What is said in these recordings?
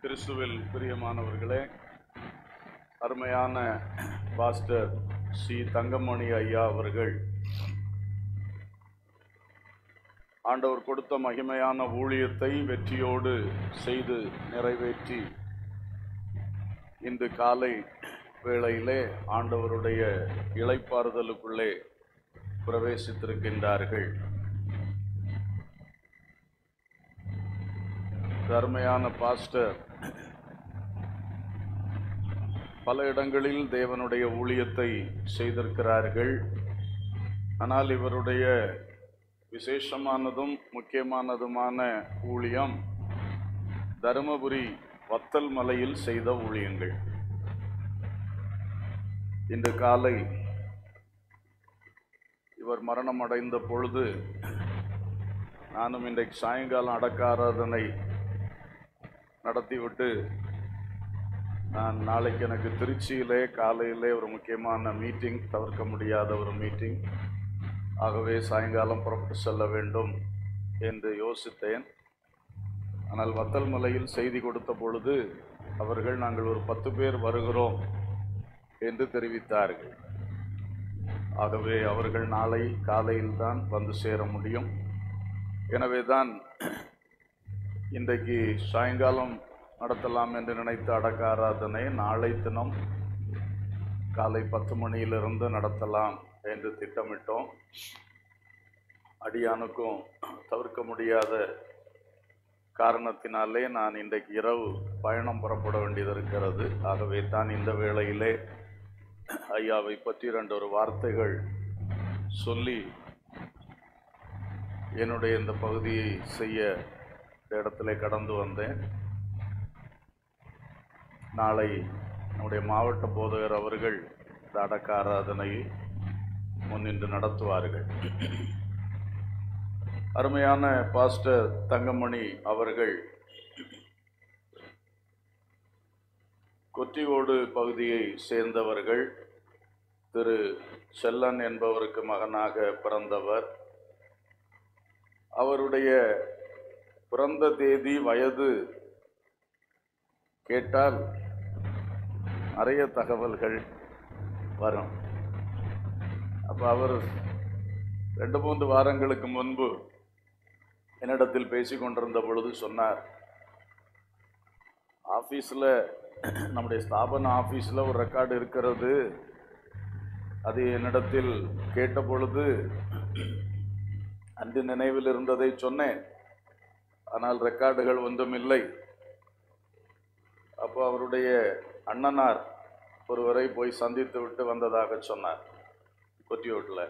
கிறிஸ்துவில் பிரியமானவர்களே அருமையான பாஸ்டர் சி தங்கமணி ஐயா அவர்கள் ஆண்டவர் கொடுத்த மகிமையான ஊழியத்தை வெற்றியோடு செய்து நிறைவேற்றி இன்று காலை வேளையிலே ஆண்டவருடைய இளைப்பாறுதலுக்குள்ளே பிரவேசித்திருக்கின்றார்கள் அருமையான பாஸ்டர் பல இடங்களில் தேவனுடைய ஊழியத்தை செய்திருக்கிறார்கள் ஆனால் இவருடைய விசேஷமானதும் முக்கியமானதுமான ஊழியம் தருமபுரி வத்தல் மலையில் செய்த ஊழியங்கள் இன்று காலை இவர் மரணம் அடைந்த பொழுது நானும் இன்றைக்கு சாயங்காலம் அடக்க ஆராதனை நடத்திவிட்டு நான் நாளைக்கு எனக்கு திருச்சியிலே காலையிலே ஒரு முக்கியமான மீட்டிங் தவிர்க்க முடியாத ஒரு மீட்டிங் ஆகவே சாயங்காலம் புறப்பட்டு செல்ல வேண்டும் என்று யோசித்தேன் ஆனால் வத்தல் மலையில் செய்தி கொடுத்த பொழுது அவர்கள் நாங்கள் ஒரு பத்து பேர் வருகிறோம் என்று தெரிவித்தார்கள் ஆகவே அவர்கள் நாளை காலையில் தான் வந்து சேர முடியும் எனவே தான் இன்றைக்கு சாயங்காலம் நடத்தலாம் என்று நினைத்த அடக்க ஆராதனை நாளை தினம் காலை பத்து மணியிலிருந்து நடத்தலாம் என்று திட்டமிட்டோம் அடியானுக்கும் தவிர்க்க முடியாத காரணத்தினாலே நான் இன்றைக்கு இரவு பயணம் புறப்பட வேண்டியது இருக்கிறது ஆகவே தான் இந்த வேளையிலே ஐயாவை பற்றி ரெண்டு ஒரு வார்த்தைகள் சொல்லி என்னுடைய இந்த பகுதியை செய்ய இந்த இடத்துல கடந்து வந்தேன் நாளை நம்முடைய மாவட்ட போதகர் அவர்கள் இந்த அடக்க ஆராதனையை முன்னின்று நடத்துவார்கள் அருமையான பாஸ்டர் தங்கமணி அவர்கள் கொத்தியோடு பகுதியை சேர்ந்தவர்கள் திரு செல்லன் என்பவருக்கு மகனாக பிறந்தவர் அவருடைய பிறந்த தேதி வயது கேட்டால் நிறைய தகவல்கள் வரும் அப்போ அவர் ரெண்டு மூன்று வாரங்களுக்கு முன்பு என்னிடத்தில் பேசி கொண்டிருந்த பொழுது சொன்னார் ஆஃபீஸில் நம்முடைய ஸ்தாபன ஆஃபீஸில் ஒரு ரெக்கார்டு இருக்கிறது அது என்னிடத்தில் கேட்ட பொழுது அன்று நினைவில் இருந்ததை சொன்னேன் ஆனால் ரெக்கார்டுகள் ஒன்றும் இல்லை அப்போ அவருடைய அண்ணனார் ஒருவரை போய் சந்தித்து விட்டு வந்ததாக சொன்னார் கொத்தியோட்டில்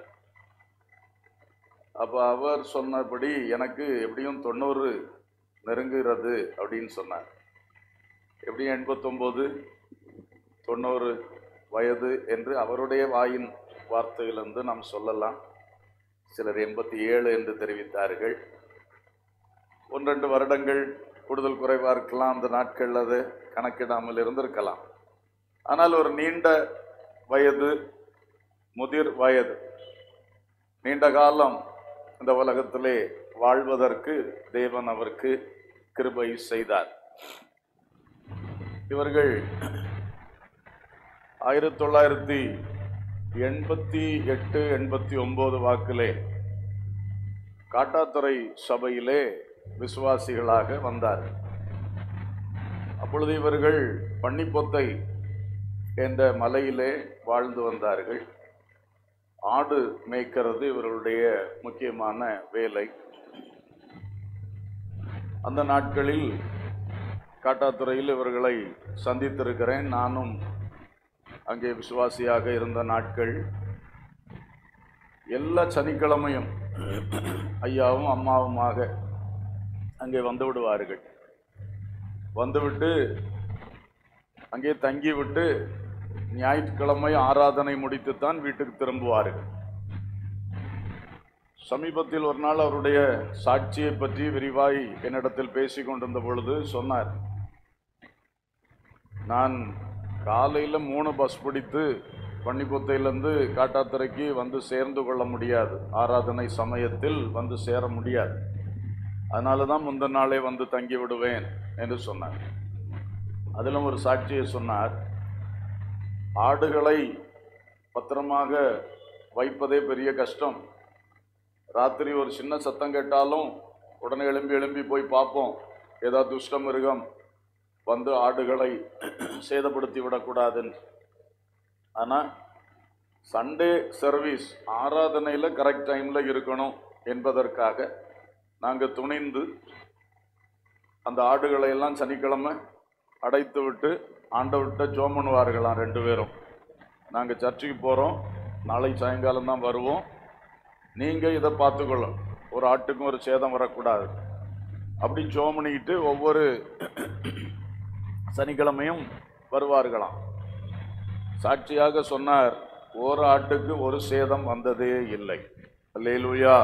அப்போ அவர் சொன்னபடி எனக்கு எப்படியும் தொண்ணூறு நெருங்குகிறது அப்படின்னு சொன்னார் எப்படியும் எண்பத்தொம்போது தொண்ணூறு வயது என்று அவருடைய வாயின் வார்த்தையிலிருந்து நாம் சொல்லலாம் சிலர் எண்பத்தி ஏழு என்று தெரிவித்தார்கள் ஒன்றெண்டு வருடங்கள் கூடுதல் குறைவாக இருக்கலாம் அந்த நாட்கள் அது கணக்கிடாமல் இருந்திருக்கலாம் ஆனால் ஒரு நீண்ட வயது முதிர் வயது நீண்ட காலம் இந்த உலகத்திலே வாழ்வதற்கு தேவன் அவருக்கு கிருபை செய்தார் இவர்கள் ஆயிரத்தி தொள்ளாயிரத்தி எண்பத்தி எட்டு எண்பத்தி ஒன்பது வாக்கிலே காட்டாத்துறை சபையிலே விசுவாசிகளாக வந்தார் அப்பொழுது இவர்கள் பன்னிப்பொத்தை என்ற மலையிலே வாழ்ந்து வந்தார்கள் ஆடு மேய்க்கிறது இவர்களுடைய முக்கியமான வேலை அந்த நாட்களில் காட்டாத்துறையில் இவர்களை சந்தித்திருக்கிறேன் நானும் அங்கே விசுவாசியாக இருந்த நாட்கள் எல்லா சனிக்கிழமையும் ஐயாவும் அம்மாவுமாக அங்கே வந்து விடுவார்கள் வந்துவிட்டு அங்கே தங்கிவிட்டு ஞாயிற்றுக்கிழமை ஆராதனை முடித்துத்தான் வீட்டுக்கு திரும்புவார்கள் சமீபத்தில் ஒரு நாள் அவருடைய சாட்சியை பற்றி விரிவாய் என்னிடத்தில் பேசிக் கொண்டிருந்த பொழுது சொன்னார் நான் காலையில் மூணு பஸ் பிடித்து பன்னிப்புத்தையிலேருந்து காட்டாத்துறைக்கு வந்து சேர்ந்து கொள்ள முடியாது ஆராதனை சமயத்தில் வந்து சேர முடியாது அதனால தான் முந்தின நாளே வந்து தங்கி விடுவேன் என்று சொன்னார் அதிலும் ஒரு சாட்சியை சொன்னார் ஆடுகளை பத்திரமாக வைப்பதே பெரிய கஷ்டம் ராத்திரி ஒரு சின்ன சத்தம் கேட்டாலும் உடனே எழும்பி எழும்பி போய் பார்ப்போம் ஏதாவது துஷ்ட மிருகம் வந்து ஆடுகளை சேதப்படுத்தி விடக்கூடாதுன்னு ஆனால் சண்டே சர்வீஸ் ஆராதனையில் கரெக்ட் டைமில் இருக்கணும் என்பதற்காக நாங்கள் துணிந்து அந்த ஆடுகளை எல்லாம் சனிக்கிழமை அடைத்து விட்டு ஆண்டவர்கிட்ட ஜோம் பண்ணுவார்களாம் ரெண்டு பேரும் நாங்கள் சர்ச்சுக்கு போகிறோம் நாளை சாயங்காலம் தான் வருவோம் நீங்கள் இதை பார்த்துக்கொள்ளும் ஒரு ஆட்டுக்கும் ஒரு சேதம் வரக்கூடாது அப்படி ஜோம் பண்ணிக்கிட்டு ஒவ்வொரு சனிக்கிழமையும் வருவார்களாம் சாட்சியாக சொன்னார் ஒரு ஆட்டுக்கு ஒரு சேதம் வந்ததே இல்லை அல்லேலூயா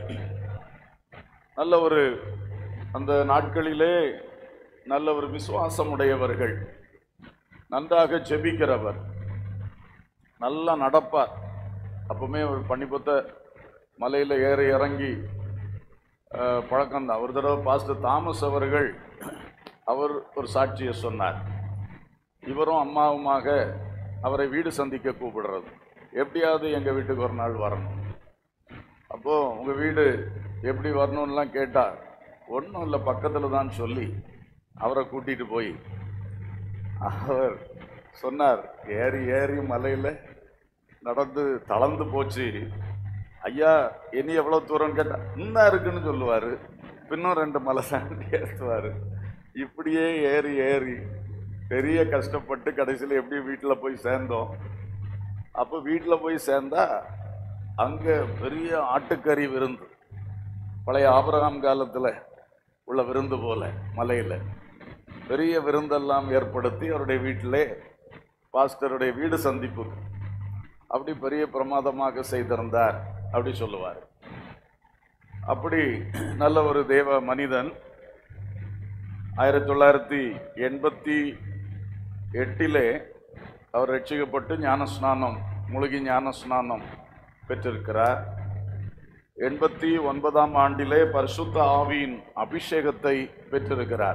நல்ல ஒரு அந்த நாட்களிலே நல்ல ஒரு விசுவாசமுடையவர்கள் நன்றாக ஜெபிக்கிறவர் நல்லா நடப்பார் அப்பவுமே ஒரு பனிபுத்த மலையில் ஏறி இறங்கி அஹ், பழக்கம்தான் ஒரு தடவை பாஸ்டர் தாமஸ் அவர்கள் அவர் ஒரு சாட்சியை சொன்னார் இவரும் அம்மாவுமாக அவரை வீடு சந்திக்க கூப்பிடுறது எப்படியாவது எங்கள் வீட்டுக்கு ஒரு நாள் வரணும் அப்போது உங்கள் வீடு எப்படி வரணும்லாம் கேட்டால் ஒன்றும் இல்லை பக்கத்தில் தான் சொல்லி அவரை கூட்டிகிட்டு போய் அவர் சொன்னார் ஏறி ஏறி மலையில் நடந்து தளர்ந்து போச்சு ஐயா இனி எவ்வளோ தூரம் கேட்டால் இன்னும் இருக்குன்னு சொல்லுவார் பின்னும் ரெண்டு மலை தாண்டி ஏற்றுவார் இப்படியே ஏறி ஏறி பெரிய கஷ்டப்பட்டு கடைசியில் எப்படி வீட்டில் போய் சேர்ந்தோம் அப்போ வீட்டில் போய் சேர்ந்தா அங்கே பெரிய ஆட்டுக்கறி விருந்து பழைய ஆபிரகாம் காலத்தில் உள்ள விருந்து போல மலையில் பெரிய விருந்தெல்லாம் ஏற்படுத்தி அவருடைய வீட்டிலே பாஸ்டருடைய வீடு சந்திப்பு அப்படி பெரிய பிரமாதமாக செய்திருந்தார் அப்படி சொல்லுவார் அப்படி நல்ல ஒரு தேவ மனிதன் ஆயிரத்தி தொள்ளாயிரத்தி எண்பத்தி எட்டிலே அவர் ரட்சிக்கப்பட்டு ஞானஸ்நானம் முழுகி ஞானஸ்நானம் பெற்றிருக்கிறார் எண்பத்தி ஒன்பதாம் ஆண்டிலே பரிசுத்த ஆவியின் அபிஷேகத்தை பெற்றிருக்கிறார்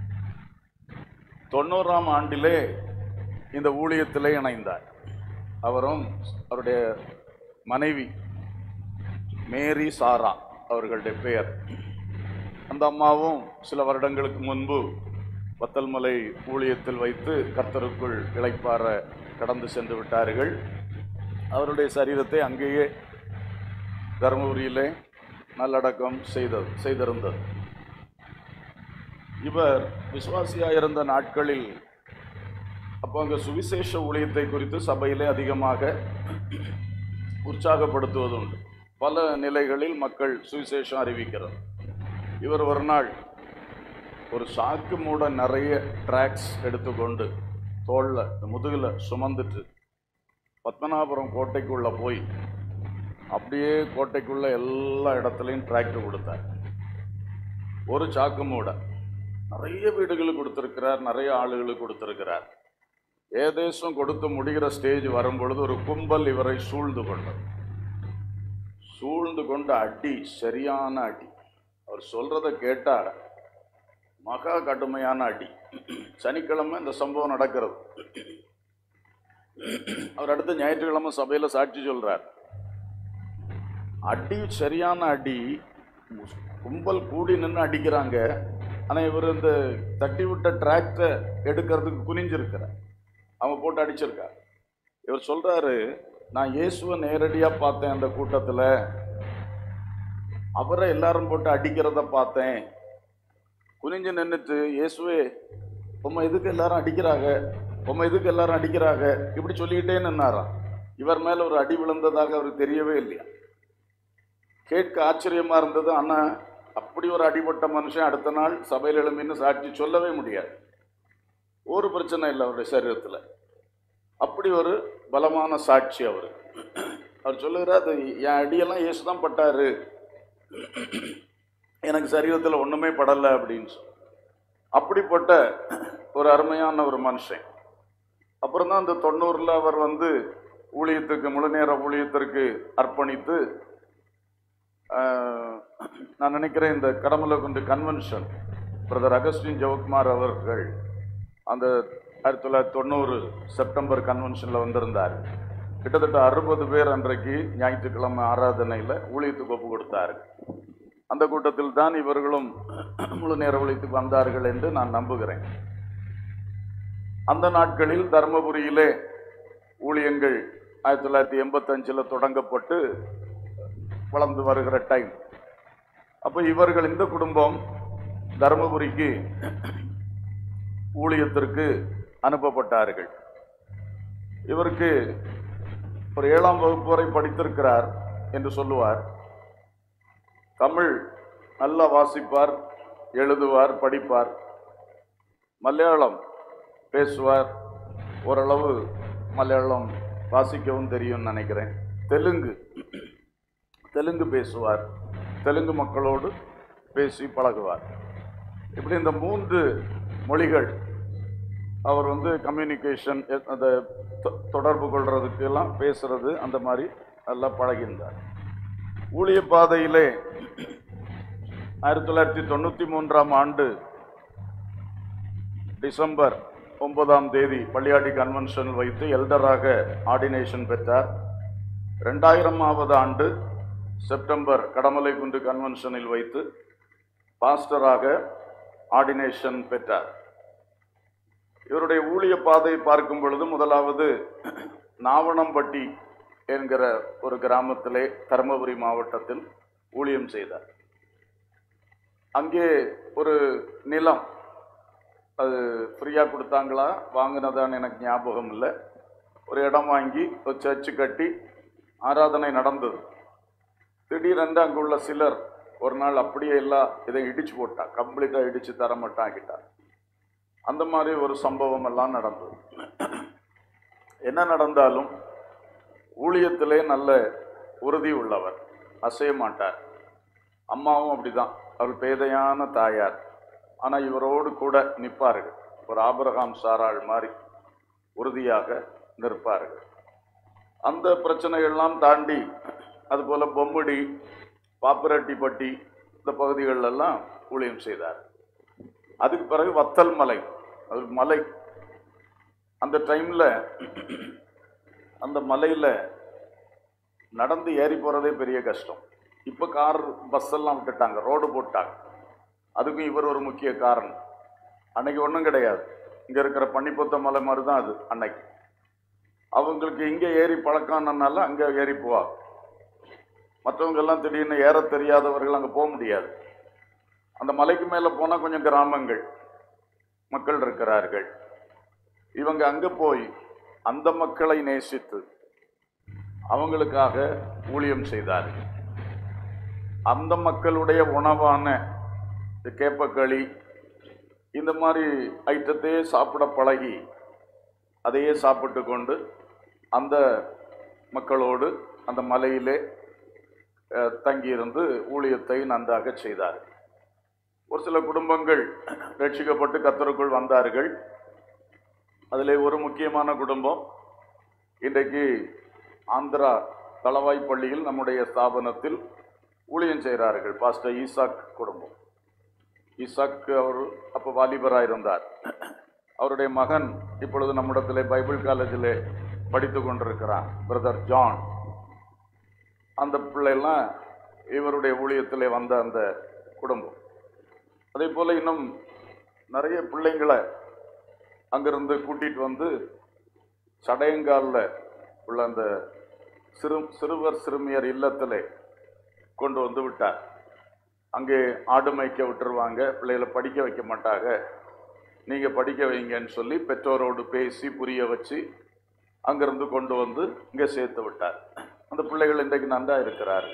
தொண்ணூறாம் ஆண்டிலே இந்த ஊழியத்திலே இணைந்தார் அவரும் அவருடைய மனைவி மேரி சாரா அவர்களுடைய பெயர் அந்த அம்மாவும் சில வருடங்களுக்கு முன்பு வத்தல்மலை ஊழியத்தில் வைத்து கர்த்தருக்குள் இளைப்பாற கடந்து சென்று விட்டார்கள் அவருடைய சரீரத்தை அங்கேயே தருமபுரியிலே நல்லடக்கம் செய்தது செய்திருந்தது இவர் விசுவாசியாக இருந்த நாட்களில் அப்போ அங்கே சுவிசேஷ ஊழியத்தை குறித்து சபையிலே அதிகமாக உற்சாகப்படுத்துவது உண்டு பல நிலைகளில் மக்கள் சுவிசேஷம் அறிவிக்கிறது இவர் ஒரு நாள் ஒரு சாக்கு மூட நிறைய ட்ராக்ஸ் எடுத்துக்கொண்டு தோளில் முதுகில் சுமந்துட்டு பத்மநாபுரம் கோட்டைக்குள்ளே போய் அப்படியே கோட்டைக்குள்ள எல்லா இடத்துலையும் டிராக்டர் கொடுத்தார் ஒரு சாக்கு மூட நிறைய வீடுகளுக்கு கொடுத்திருக்கிறார் நிறைய ஆளுகளுக்கு கொடுத்திருக்கிறார் ஏதேசம் கொடுத்து முடிகிற ஸ்டேஜ் வரும்பொழுது ஒரு கும்பல் இவரை சூழ்ந்து கொண்டது சூழ்ந்து கொண்ட அடி சரியான அடி அவர் சொல்றத கேட்டா மகா கடுமையான அடி சனிக்கிழமை இந்த சம்பவம் நடக்கிறது அவர் அடுத்த ஞாயிற்றுக்கிழமை சபையில் சாட்சி சொல்றார் அடி சரியான அடி கும்பல் கூடி நின்று அடிக்கிறாங்க ஆனால் இவர் இந்த தட்டி விட்ட டிராக்டை எடுக்கிறதுக்கு குனிஞ்சிருக்கிறார் அவங்க போட்டு அடிச்சிருக்கார் இவர் சொல்றாரு நான் இயேசுவை நேரடியாக பார்த்தேன் அந்த கூட்டத்தில் அவரை எல்லாரும் போட்டு அடிக்கிறத பார்த்தேன் குனிஞ்சு நின்றுட்டு இயேசுவே உம்மை எதுக்கு எல்லாரும் அடிக்கிறாங்க உம்மை எதுக்கு எல்லாரும் அடிக்கிறாங்க இப்படி சொல்லிக்கிட்டே நின்னாராம் இவர் மேல ஒரு அடி விழுந்ததாக அவருக்கு தெரியவே இல்லையா கேட்க ஆச்சரியமா இருந்தது ஆனா அப்படி ஒரு அடிபட்ட மனுஷன் அடுத்த நாள் சபையில் எழும்பின்னு சாட்சி சொல்லவே முடியாது ஒரு பிரச்சனை இல்லை அவருடைய சரீரத்தில் அப்படி ஒரு பலமான சாட்சி அவர் அவர் சொல்லுகிறார் "அது என் அடியெல்லாம் இயேசு தான் பட்டாரு எனக்கு சரீரத்தில் ஒன்றுமே படலை அப்படின்னு சொல்லி அப்படிப்பட்ட ஒரு அருமையான ஒரு மனுஷன் அப்புறம் தான் அந்த தொண்ணூறில் அவர் வந்து ஊழியத்துக்கு முழு நேர ஊழியத்திற்கு அர்ப்பணித்து ஆஹ், நான் நினைக்கிறேன் இந்த கடமலை கொண்டு கன்வென்ஷன் பிரதர் அகஸ்டின் ஜெவக்குமார் அவர்கள் அந்த ஆயிரத்தி தொள்ளாயிரத்தி தொண்ணூறு செப்டம்பர் கன்வென்ஷனில் வந்திருந்தார் கிட்டத்தட்ட அறுபது பேர் அன்றைக்கு ஞாயிற்றுக்கிழமை ஆராதனையில் ஊழியத்துக்கு ஒப்பு கொடுத்தார் அந்த கூட்டத்தில் தான் இவர்களும் முழு நேர ஊழியத்துக்கு வந்தார்கள் என்று நான் நம்புகிறேன் அந்த நாட்களில் தருமபுரியிலே ஊழியங்கள் ஆயிரத்தி தொள்ளாயிரத்தி எண்பத்தஞ்சில் தொடங்கப்பட்டு வளர்ந்து வருகிற டைம் அப்போ இவர்கள் இந்த குடும்பம் தருமபுரிக்கு ஊழியத்திற்கு அனுப்பப்பட்டார்கள் இவருக்கு ஒரு ஏழாம் வகுப்பு வரை படித்திருக்கிறார் என்று சொல்லுவார் தமிழ் நல்லா வாசிப்பார் எழுதுவார் படிப்பார் மலையாளம் பேசுவார் ஓரளவு மலையாளம் வாசிக்கவும் தெரியும்னு நினைக்கிறேன் தெலுங்கு தெலுங்கு பேசுவார் தெலுங்கு மக்களோடு பேசி பழகுவார் இப்படி இந்த மூன்று மொழிகள் அவர் வந்து கம்யூனிகேஷன் அந்த தொ- தொடர்பு கொள்றதுக்கு எல்லாம் பேசுறது அந்த மாதிரி நல்லா பழகியிருந்தார் ஊழிய பாதையிலே ஆயிரத்தி தொள்ளாயிரத்தி தொண்ணூற்றி மூன்றாம் ஆண்டு டிசம்பர் ஒன்பதாம் தேதி பள்ளியாடி கன்வென்ஷனில் வைத்து எல்டராக ஆர்டினேஷன் பெற்றார் ரெண்டாயிரமாவது ஆண்டு செப்டம்பர் கடமலை குண்டு கன்வென்ஷனில் வைத்து பாஸ்டராக ஆர்டினேஷன் பெற்றார் இவருடைய ஊழிய பாதை பார்க்கும் பொழுது முதலாவது நாவணம்பட்டி என்கிற ஒரு கிராமத்திலே தருமபுரி மாவட்டத்தில் ஊழியம் செய்தார் அங்கே ஒரு நிலம் அது ஃப்ரீயாக கொடுத்தாங்களா வாங்கினதான்னு எனக்கு ஞாபகம் இல்லை ஒரு இடம் வாங்கி ஒரு சர்ச்சு கட்டி ஆராதனை நடந்தது திடீரென்று அங்குள்ள சிலர் ஒரு நாள் அப்படியே எல்லாம் இதை இடிச்சு போட்டா கம்ப்ளீட்டாக இடிச்சு தர மாட்டாங்கிட்டா அந்த மாதிரி ஒரு சம்பவம் எல்லாம் நடந்தது என்ன நடந்தாலும் ஊழியத்திலே நல்ல உறுதி உள்ளவர் அசைய மாட்டார் அம்மாவும் அப்படிதான் அவள் பேதையான தாயார் ஆனால் இவரோடு கூட நிற்பார்கள் ஒரு ஆபிரகாம் சாராள் மாதிரி உறுதியாக நிற்பார்கள் அந்த பிரச்சனைகள்லாம் தாண்டி அதுபோல பொம்முடி பாப்பிரெட்டிப்பட்டி இந்த பகுதிகளெல்லாம் ஊழியம் செய்தார் அதுக்கு பிறகு வத்தல் மலை அது மலை அந்த டைமில் அந்த மலையில் நடந்து ஏறி போகிறதே பெரிய கஷ்டம் இப்போ கார் பஸ் எல்லாம் விட்டுட்டாங்க ரோடு போட்டாங்க அதுக்கும் இவர் ஒரு முக்கிய காரணம் அன்னைக்கு ஒன்றும் கிடையாது இங்கே இருக்கிற பன்னிப்புத்த மலை மாதிரி தான் அது அன்னைக்கு அவங்களுக்கு இங்கே ஏறி பழக்கம்னால அங்கே ஏறி போவாங்க மற்றவங்க எல்லாம் திடீர்னு ஏற தெரியாதவர்கள் அங்கே போக முடியாது அந்த மலைக்கு மேலே போனால் கொஞ்சம் கிராமங்கள் மக்கள் இருக்கிறார்கள் இவங்க அங்கே போய் அந்த மக்களை நேசித்து அவங்களுக்காக ஊழியம் செய்தார்கள் அந்த மக்களுடைய உணவான இந்த கேப்பக்களி இந்த மாதிரி ஐட்டத்தையே சாப்பிட பழகி அதையே சாப்பிட்டு கொண்டு அந்த மக்களோடு அந்த மலையிலே அஹ், தங்கியிருந்து ஊழியத்தை நன்றாக செய்தார் ஒரு சில குடும்பங்கள் ரட்சிக்கப்பட்டு கத்தருக்குள் வந்தார்கள் அதிலே ஒரு முக்கியமான குடும்பம் இன்றைக்கு ஆந்திரா தளவாய் பள்ளியில் நம்முடைய ஸ்தாபனத்தில் ஊழியம் செய்கிறார்கள் பாஸ்டர் ஈசாக் குடும்பம் ஈசாக் அவர் அப்போ வாலிபராக இருந்தார் அவருடைய மகன் இப்பொழுது நம்மிடத்திலே பைபிள் காலேஜில் படித்து கொண்டிருக்கிறான் பிரதர் ஜான் அந்த பிள்ளைலாம் இவருடைய ஊழியத்திலே வந்த அந்த குடும்பம் அதே போல் இன்னும் நிறைய பிள்ளைங்களை அங்கிருந்து கூட்டிகிட்டு வந்து சடையங்காலில் உள்ள அந்த சிறு சிறுவர் சிறுமியர் இல்லத்திலே கொண்டு வந்து விட்டார் அங்கே ஆடு மேய்க்க விட்டுருவாங்க பிள்ளைகளை படிக்க வைக்க மாட்டாங்க நீங்கள் படிக்க வைங்கன்னு சொல்லி பெற்றோரோடு பேசி புரிய வச்சு அங்கிருந்து கொண்டு வந்து இங்கே சேர்த்து விட்டார் அந்த பிள்ளைகள் இன்றைக்கு நன்றா இருக்கிறார்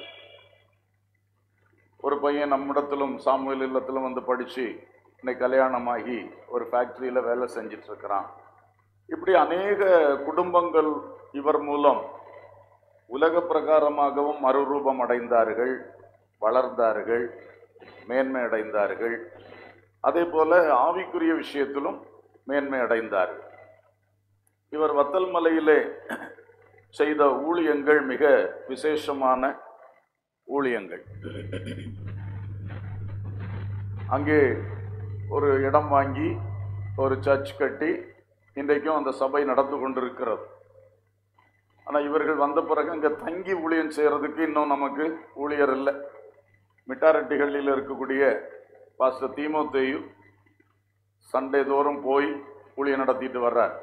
ஒரு பையன் நம்மிடத்திலும் சாமுவேல் இல்லத்திலும் வந்து படித்து இன்னைக்கு கல்யாணமாகி ஒரு ஃபேக்ட்ரியில் வேலை செஞ்சிட்டு இருக்கிறான் இப்படி அநேக குடும்பங்கள் இவர் மூலம் உலக பிரகாரமாகவும் மறுரூபம் அடைந்தார்கள் வளர்ந்தார்கள் மேன்மை அடைந்தார்கள் அதே போல ஆவிக்குரிய விஷயத்திலும் மேன்மை அடைந்தார்கள் இவர் வத்தல் மலையிலே செய்த ஊழியங்கள் மிக விசேஷமான ஊழியங்கள் அங்கே ஒரு இடம் வாங்கி ஒரு சர்ச் கட்டி இன்றைக்கும் அந்த சபை நடந்து கொண்டிருக்கிறது ஆனால் இவர்கள் வந்த பிறகு அங்கே தங்கி ஊழியம் செய்கிறதுக்கு இன்னும் நமக்கு ஊழியர் இல்லை மிட்டாரட்டிகளில் இருக்கக்கூடிய பாஸ்டர் தீமோத்தேயு சண்டே தோறும் போய் ஊழியம் நடத்திட்டு வர்றார்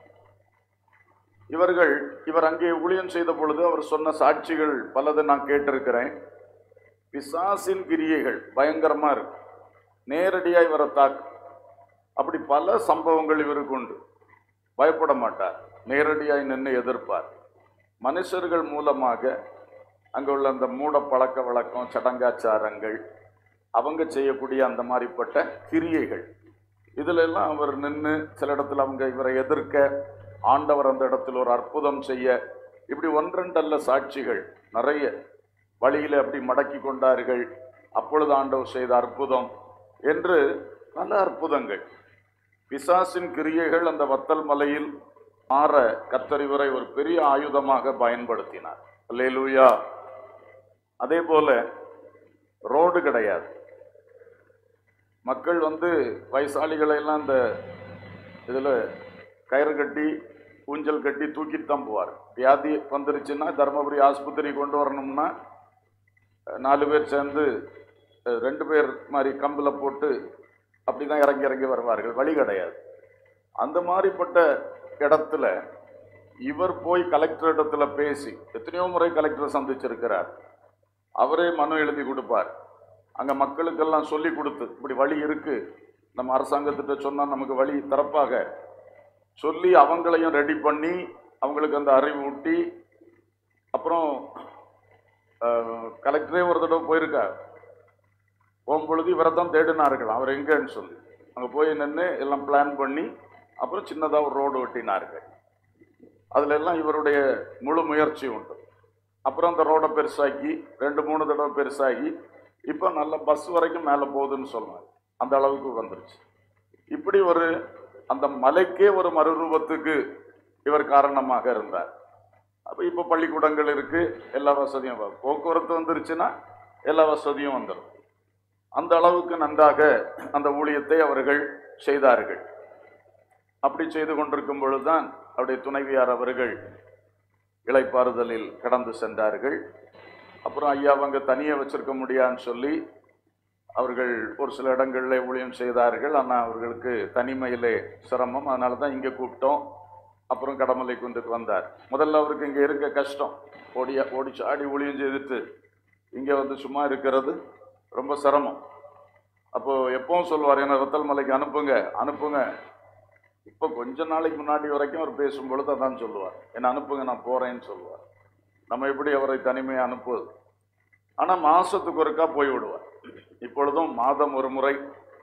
இவர்கள் இவர் அங்கே ஊழியம் செய்த பொழுது அவர் சொன்ன சாட்சிகள் பலதை நான் கேட்டிருக்கிறேன் பிசாசின் கிரியைகள் பயங்கரமா இருக்கு நேரடியாக இவரை தாக்கு அப்படி பல சம்பவங்கள் இவருக்கு உண்டு பயப்பட மாட்டார் நேரடியாய் நின்று எதிர்ப்பார் மனுஷர்கள் மூலமாக அங்கே உள்ள அந்த மூட பழக்க வழக்கம் சடங்காச்சாரங்கள் அவங்க செய்யக்கூடிய அந்த மாதிரிப்பட்ட கிரியைகள் இதுல எல்லாம் அவர் நின்று சில இடத்துல அவங்க இவரை எதிர்க்க ஆண்டவர் அந்த இடத்துல ஒரு அற்புதம் செய்ய இப்படி ஒன்றெண்டல்ல சாட்சிகள் நிறைய வழியில அப்படி மடக்கி கொண்டார்கள் அப்பொழுது ஆண்டவர் செய்த அற்புதம் என்று பல அற்புதங்கள் பிசாசின் கிரியைகள் அந்த வத்தல் மலையில் மாற கத்தர் இவரை ஒரு பெரிய ஆயுதமாக பயன்படுத்தினார் அல்லேலூயா அதே போல ரோடு கிடையாது மக்கள் வந்து வயசாளிகளை எல்லாம் இந்த இதில் கயிறு கட்டி ஊஞ்சல் கட்டி தூக்கிட்டு தான் போவார் வியாதி வந்துருச்சுன்னா தருமபுரி ஆஸ்பத்திரி கொண்டு வரணும்னா அஹ், நாலு பேர் சேர்ந்து அஹ், ரெண்டு பேர் மாதிரி கம்பில் போட்டு அப்படி தான் இறங்கி இறங்கி வருவார்கள் வழி கிடையாது அந்த மாதிரிப்பட்ட இடத்துல இவர் போய் கலெக்டர் இடத்துல பேசி எத்தனையோ முறை கலெக்டரை சந்திச்சிருக்கிறார் அவரே மனு எழுதி கொடுப்பார் அங்கே மக்களுக்கெல்லாம் சொல்லி கொடுத்து இப்படி வழி இருக்கு நம்ம அரசாங்கத்திட்ட சொன்னால் நமக்கு வழி திறப்பாக சொல்லி அவங்களையும் ரெடி பண்ணி அவங்களுக்கு அந்த அறிவு ஊட்டி அப்புறம் அஹ், கலெக்டரே ஒரு தடவை போயிருக்கார் போகும்பொழுது இவரை தான் தேடினார்கள் அவர் எங்கன்னு சொல்லி அங்கே போய் நின்று எல்லாம் பிளான் பண்ணி அப்புறம் சின்னதாக ஒரு ரோடு வெட்டினார்கள் அதுல எல்லாம் இவருடைய முழு முயற்சி உண்டு அப்புறம் அந்த ரோடை பெருசாக்கி ரெண்டு மூணு தடவை பெருசாகி இப்போ நல்ல பஸ் வரைக்கும் மேலே போகுதுன்னு சொல்லுவாங்க அந்த அளவுக்கு வந்துருச்சு இப்படி ஒரு அந்த மலைக்கே ஒரு மறுரூபத்துக்கு இவர் காரணமாக இருந்தார் அப்போ இப்போ பள்ளிக்கூடங்கள் இருக்கு எல்லா வசதியும் வரும். போக்குவரத்து வந்துருச்சுன்னா எல்லா வசதியும் வந்துடும் அந்த அளவுக்கு நன்றாக அந்த ஊழியத்தை அவர்கள் செய்தார்கள் அப்படி செய்து கொண்டிருக்கும் பொழுதுதான் அவருடைய துணைவியார் அவர்கள் இளைப்பாறுதலில் கடந்து சென்றார்கள் அப்புறம் ஐயா அவங்க தனியாக வச்சிருக்க முடியாதுன்னு சொல்லி அவர்கள் ஒரு சில இடங்களில் ஊழியம் செய்தார்கள் ஆனால் அவர்களுக்கு தனிமையிலே சிரமம் அதனால தான் இங்கே கூப்பிட்டோம் அப்புறம் கடமலை குன்றுக்கு வந்தார் முதல்ல அவருக்கு இங்கே இருக்க கஷ்டம் ஓடி ஓடி சாடி ஊழியம் செய்துட்டு இங்கே வந்து சும்மா இருக்கிறது ரொம்ப சிரமம் அப்போது எப்பவும் சொல்லுவார் என்ன ரத்தல் மலைக்கு அனுப்புங்க அனுப்புங்க இப்போ கொஞ்ச நாளைக்கு முன்னாடி வரைக்கும் அவர் பேசும் பொழுது அதான் சொல்லுவார் என்ன அனுப்புங்க நான் போறேன்னு சொல்லுவார் நம்ம எப்படி அவரை தனிமையை அனுப்புவது ஆனால் மாசத்துக்கு ஒருக்கா போய் விடுவார் இப்பொழுதும் மாதம் ஒரு முறை